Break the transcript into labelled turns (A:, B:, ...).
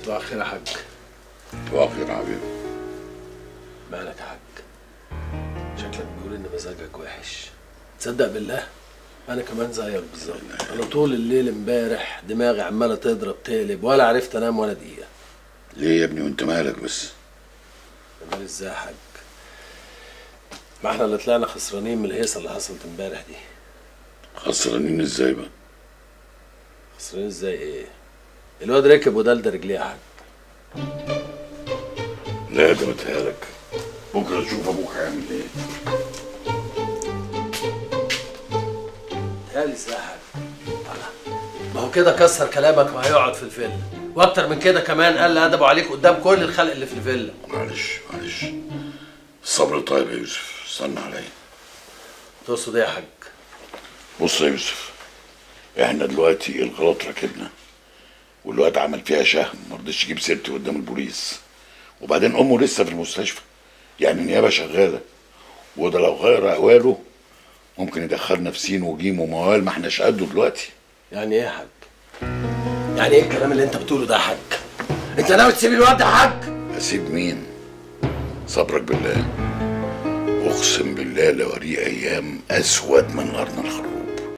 A: صباح الخير يا حاج
B: صباح الخير يا حبيبي
A: مالك يا حاج شكلك بيقول ان مزاجك وحش تصدق بالله انا كمان زيك بالظبط انا طول الليل امبارح دماغي عماله تضرب تقلب ولا عرفت انام ولا دقيقه
B: ليه يا ابني وانت مالك بس
A: امال ازاي يا حاج ما احنا اللي طلعنا خسرانين من الهيصه اللي حصلت امبارح دي
B: خسرانين ازاي بقى
A: خسرانين ازاي ايه الواد ركب ودلدل رجليه يا حاج
B: لا ده متهيألك بكره تشوف ابوك هيعمل ايه
A: تهيألي ازاي يا حاج ما هو كده كسر كلامك وهيقعد في الفيلا واكتر من كده كمان قل ادبه عليك قدام كل الخلق اللي في الفيلا
B: معلش معلش الصبر طيب يا يوسف استنى عليا
A: تقصد ايه يا حاج
B: بص يا يوسف احنا دلوقتي الغلط ركبنا والواد عمل فيها شهم ما رضيش يجيب سيرتي قدام البوليس وبعدين امه لسه في المستشفى يعني النيابه شغاله وده لو غير اقواله ممكن يدخلنا في سين وجيم وموال ما احناش قده دلوقتي
A: يعني ايه يا حاج يعني ايه الكلام اللي انت بتقوله ده يا حاج انت ناوي تسيب الواد ده يا حاج
B: اسيب مين صبرك بالله اقسم بالله لوريه ايام اسود من نارنا الخروج